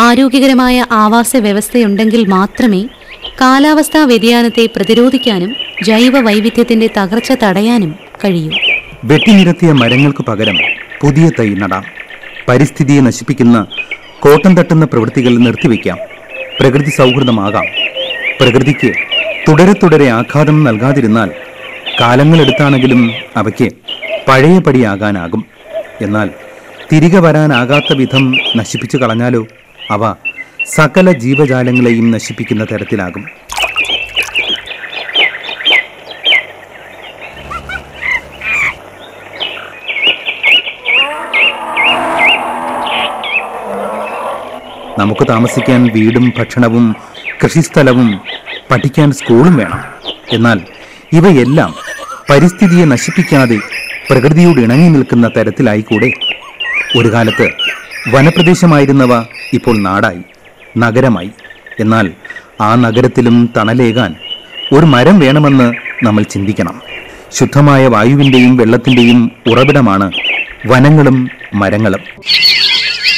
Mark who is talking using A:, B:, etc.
A: ആരോഗ്യകരമായ ആവാസ വ്യവസ്ഥയുണ്ടെങ്കിൽ മാത്രമേ കാലാവസ്ഥാ വ്യതിയാനത്തെ പ്രതിരോധിക്കാനും ജൈവ വൈവിധ്യത്തിന്റെ തകർച്ച തടയാനും കഴിയൂ
B: വെട്ടിനിരത്തിയ മരങ്ങൾക്ക് പകരം പുതിയ തൈ നടാം പരിസ്ഥിതിയെ നശിപ്പിക്കുന്ന കോട്ടം തട്ടുന്ന പ്രവൃത്തികൾ നിർത്തിവെക്കാം പ്രകൃതി സൗഹൃദമാകാം പ്രകൃതിക്ക് തുടരെ തുടരെ ആഘാതം നൽകാതിരുന്നാൽ കാലങ്ങളെടുത്താണെങ്കിലും അവയ്ക്ക് പഴയപടിയാകാനാകും എന്നാൽ തിരികെ വരാനാകാത്ത വിധം നശിപ്പിച്ചു കളഞ്ഞാലോ അവ സകല ജീവജാലങ്ങളെയും നശിപ്പിക്കുന്ന തരത്തിലാകും നമുക്ക് താമസിക്കാൻ വീടും ഭക്ഷണവും കൃഷിസ്ഥലവും പഠിക്കാൻ സ്കൂളും വേണം എന്നാൽ ഇവയെല്ലാം പരിസ്ഥിതിയെ നശിപ്പിക്കാതെ പ്രകൃതിയോട് ഇണങ്ങി നിൽക്കുന്ന തരത്തിലായിക്കൂടെ ഒരു കാലത്ത് വനപ്രദേശമായിരുന്നവ ഇപ്പോൾ നാടായി നഗരമായി എന്നാൽ ആ നഗരത്തിലും തണലേകാൻ ഒരു മരം വേണമെന്ന് നമ്മൾ ചിന്തിക്കണം ശുദ്ധമായ വായുവിൻ്റെയും വെള്ളത്തിൻ്റെയും ഉറവിടമാണ് വനങ്ങളും മരങ്ങളും